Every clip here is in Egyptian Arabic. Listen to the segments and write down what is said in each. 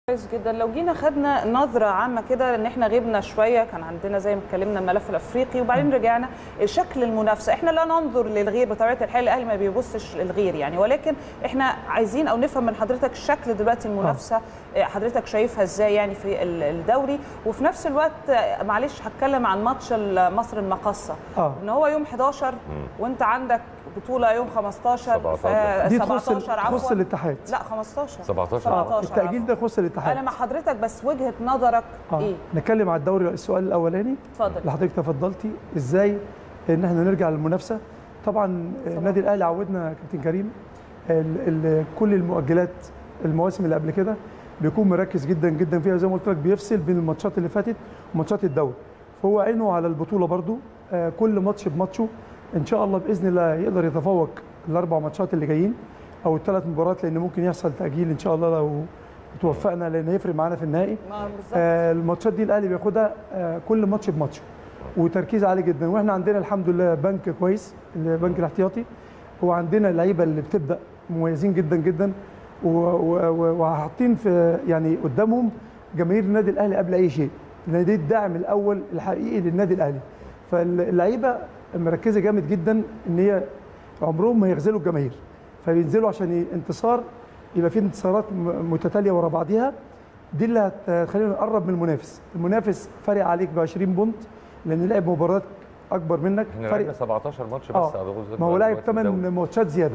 كويس جدا لو جينا خدنا نظره عامه كده ان احنا غبنا شويه كان عندنا زي ما اتكلمنا الملف الافريقي وبعدين رجعنا شكل المنافسه احنا لا ننظر للغير بطبيعه الحال الاهلي ما بيبصش للغير يعني ولكن احنا عايزين او نفهم من حضرتك شكل دلوقتي المنافسه حضرتك شايفها ازاي يعني في الدوري وفي نفس الوقت معلش هتكلم عن ماتش مصر المقصه آه. ان هو يوم 11 وانت عندك بطوله يوم 15 17. دي تخص 17 تخص عفوا الاتحاد لا 15 17 آه. التأجيل ده يخص الاتحاد انا مع حضرتك بس وجهه نظرك آه. ايه نتكلم على الدوري السؤال الاولاني اتفضل اللي حضرتك تفضلتي ازاي ان احنا نرجع للمنافسه طبعا النادي الاهلي عودنا كابتن كريم ال ال كل المؤجلات المواسم اللي قبل كده بيكون مركز جدا جدا فيها زي ما قلت لك بيفصل بين الماتشات اللي فاتت وماتشات الدوري فهو عينه على البطوله برضو آه، كل ماتش بماتشه ان شاء الله باذن الله يقدر يتفوق الاربع ماتشات اللي جايين او الثلاث مباريات لان ممكن يحصل تاجيل ان شاء الله لو توفقنا لان هيفرق معانا في النهائي ما بالظبط آه، الماتشات دي الاهلي بياخدها آه، كل ماتش بماتشه وتركيز عالي جدا واحنا عندنا الحمد لله بنك كويس البنك الاحتياطي وعندنا اللعيبه اللي بتبدا مميزين جدا جدا و- و- و- وحاطين في يعني قدامهم جماهير النادي الاهلي قبل اي شيء لان دي الداعم الاول الحقيقي للنادي الاهلي فاللعيبه مركزه جامد جدا ان هي عمرهم ما يغزلوا الجماهير فبينزلوا عشان انتصار يبقى في انتصارات م- متتاليه ورا بعضيها دي اللي هتخلينا نقرب من المنافس المنافس فارق عليك ب 20 بونت لان لعب مباريات اكبر منك احنا لعبنا 17 ماتش بس اه على غزة ما هو لاعب دلوقتي الدوري. 8 ماتشات زياده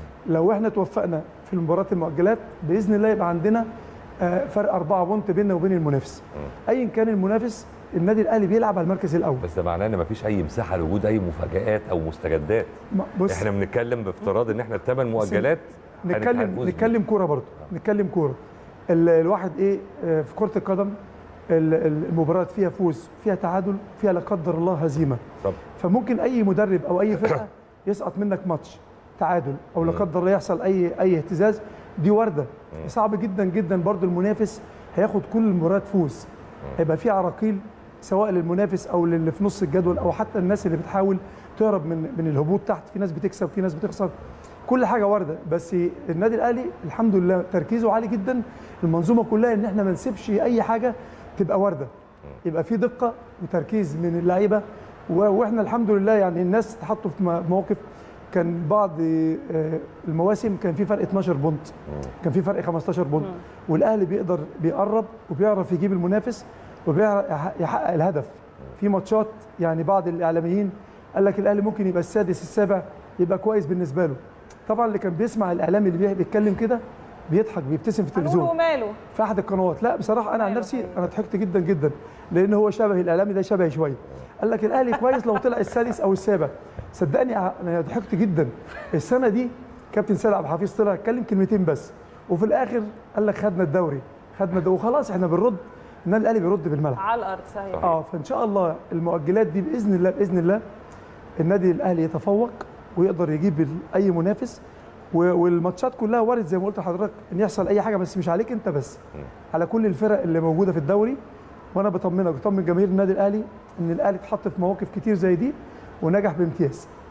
لو احنا توفقنا في المباريات المؤجلات باذن الله يبقى عندنا آه، فرق 4 بونت بيننا وبين المنافس ايا كان المنافس النادي الاهلي بيلعب على المركز الاول بس ده معناه ان مفيش اي مساحه لوجود اي مفاجآت او مستجدات ما- بص احنا بنتكلم بافتراض ان احنا الثمان مؤجلات هنك- نتكلم هنفوز بيه. نتكلم كوره برضه نتكلم كوره ال- الواحد ايه آه، في كره القدم ال- ال- المباريات فيها فوز فيها تعادل فيها لا قدر الله هزيمه طب فممكن اي مدرب او اي فرقه يسقط منك ماتش تعادل او لا قدر الله يحصل اي اي اهتزاز دي وارده صعب جدا جدا برضو المنافس هياخد كل المباريات فوز هيبقى في عراقيل سواء للمنافس او للي في نص الجدول او حتى الناس اللي بتحاول تهرب من من الهبوط تحت في ناس بتكسب في ناس بتخسر كل حاجه وارده بس النادي الاهلي الحمد لله تركيزه عالي جدا المنظومه كلها ان احنا ما نسيبش اي حاجه تبقى وارده يبقى في دقه وتركيز من اللعيبه و- واحنا الحمد لله يعني الناس اتحطوا في م- مواقف كان بعض آه، المواسم كان في فرق 12 بونت كان في فرق 15 بونت والاهلي بيقدر بيقرب وبيعرف يجيب المنافس وبيعرف يح- يحقق الهدف في ماتشات يعني بعض الاعلاميين قال لك الاهلي ممكن يبقى السادس السابع يبقى كويس بالنسبه له طبعا اللي كان بيسمع الاعلامي اللي بي- بيتكلم كده بيضحك بيبتسم في هنقول التلفزيون وماله في احد القنوات لا بصراحه انا عن أيوة نفسي أيوة. انا ضحكت جدا جدا لان هو شبهي الاعلامي ده شبهي شويه قال لك الاهلي كويس لو طلع السادس او السابع صدقني ع- انا ضحكت جدا السنه دي كابتن سيد عبد الحفيظ طلع اتكلم كلمتين بس وفي الاخر قال لك خدنا الدوري خدنا الدوري وخلاص احنا بنرد النادي الاهلي بيرد بالملعب على الارض صحيح اه فان شاء الله المؤجلات دي باذن الله باذن الله النادي الاهلي يتفوق ويقدر يجيب ال- اي منافس و- والماتشات كلها وارد زي ما قلت لحضرتك ان يحصل اي حاجه بس مش عليك انت بس على كل الفرق اللي موجوده في الدوري وانا بطمنك بطمن جماهير النادي الاهلي ان الاهلي اتحط في مواقف كتير زي دي ونجح بامتياز